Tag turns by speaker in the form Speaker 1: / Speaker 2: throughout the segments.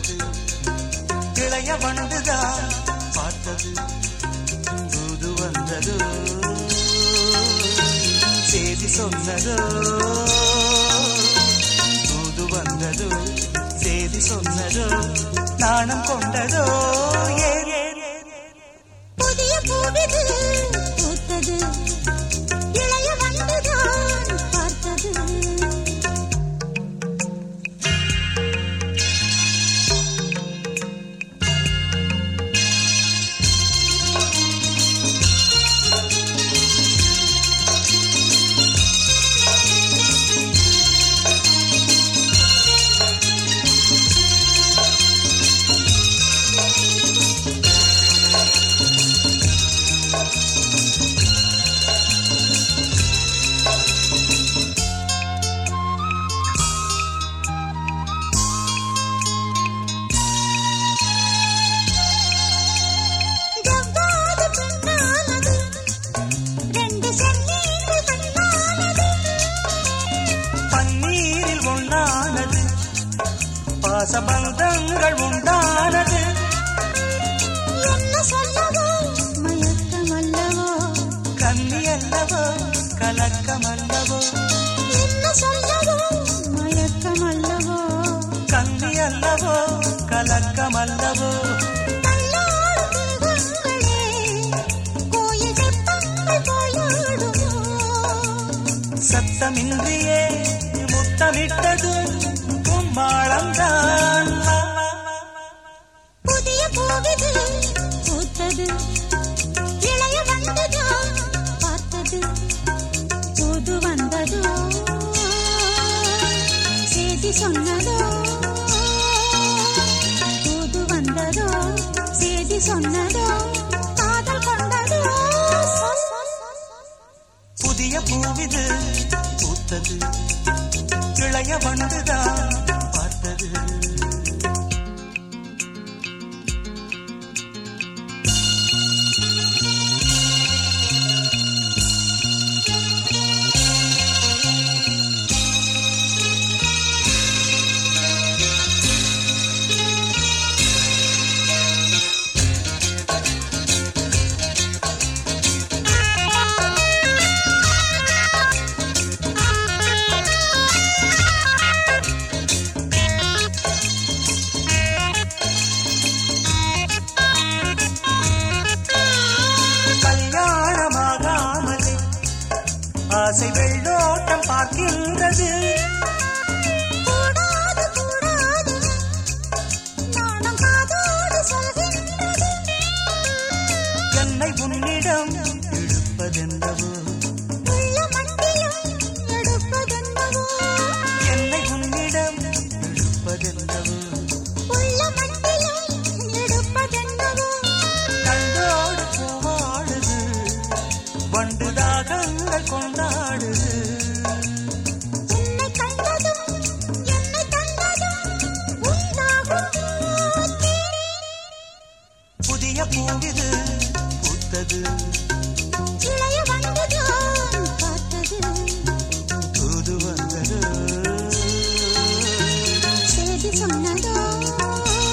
Speaker 1: பூத்தது இளைய வண்டுதான் பார்த்தது தூது வந்ததோ செய்தி சொன்னதோ தூது வந்ததோ செய்தி சொன்னதோ நாணம் கொண்டதோ ஏ ஏ, ஏ, ஏ.
Speaker 2: புதிய பூவிது பூத்தது இளைய வண்டுதான் பார்த்தது ஜவ்வாது பெண்ணானது ரெண்டு சென்னீர்கள் கண்ணானது
Speaker 1: பன்னீரில் ஒன்றானது பாசபந்தங்கள் உண்டானது
Speaker 2: என்ன சொல்லவோ மயக்கம் அல்லவோ
Speaker 1: கன்னி அல்லவோ கலக்கம் அல்லவோ
Speaker 2: என்ன சொல்லவோ மயக்கம் அல்லவோ
Speaker 1: கன்னி அல்லவோ கலக்கம் அல்லவோ
Speaker 2: தள்ளாடும் தேகங்களே கோயில் தெப்பங்கள் போயாடுமோ
Speaker 1: சத்தமின்றியே முத்தமிட்டது கும்மாளம்தான்
Speaker 2: புதிய பூவிது பூத்தது இளைய வந்ததோ பார்த்தது புது வந்ததோ செய்தி சொன்னதோ புது வந்ததோ செய்தி சொன்னதோ காதல் கொண்டதோ
Speaker 1: புதிய பூவிது பூத்தது இளைய வண்டுதான் பார்த்தது கல்யாணமாகாமலே ஆசை வெள்ளோட்டம் பார்க்கின்றது
Speaker 2: கூடாது கூடாது நாணம் காதோடு சொல்கின்றது
Speaker 1: என்னை உன்னிடம் இழுப்பதென்னவோ
Speaker 2: உள்ள மட்டிலும் எடுப்பதென்னவோ
Speaker 1: என்னை உன்னிடம் இழுப்பதென்னவோ
Speaker 2: உள்ள மட்டிலும் எடுப்பதென்னவோ
Speaker 1: கண்டோடு பூவாடுது வண்டு தாகங்கள் கொண்டாடுது
Speaker 2: உன்னை கண்டதும் என்னை கண்டதும் உண்டாகும்
Speaker 1: புதிய பூவிது பூத்தது
Speaker 2: இளைய வண்டுதான் பார்த்தது
Speaker 1: தூது வந்தது
Speaker 2: செய்தி சொன்னதோ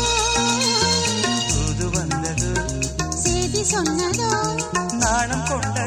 Speaker 1: தூது வந்தது
Speaker 2: செய்தி சொன்னதோ
Speaker 1: நாணம் கொண்ட